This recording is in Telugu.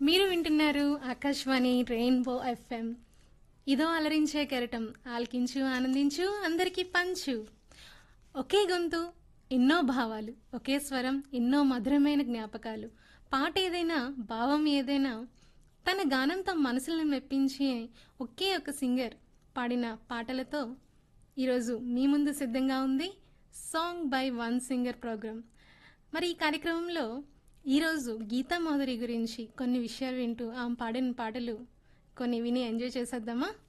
మీరు వింటున్నారు ఆకాశవాణి రెయిన్బో ఎఫ్ఎం ఇదో అలరించే కెరటం ఆలకించు ఆనందించు అందరికీ పంచు ఒకే గొంతు ఎన్నో భావాలు ఒకే స్వరం ఎన్నో మధురమైన జ్ఞాపకాలు పాట ఏదైనా భావం ఏదైనా తన గానంతో మనసులను మెప్పించి ఒకే ఒక సింగర్ పాడిన పాటలతో ఈరోజు మీ ముందు సిద్ధంగా ఉంది song by one singer program మరి ఈ కార్యక్రమంలో ఈరోజు గీతా మాధురి గురించి కొన్ని విషయాలు వింటూ ఆమె పాడిన పాటలు కొన్ని విని ఎంజాయ్ చేసేద్దామా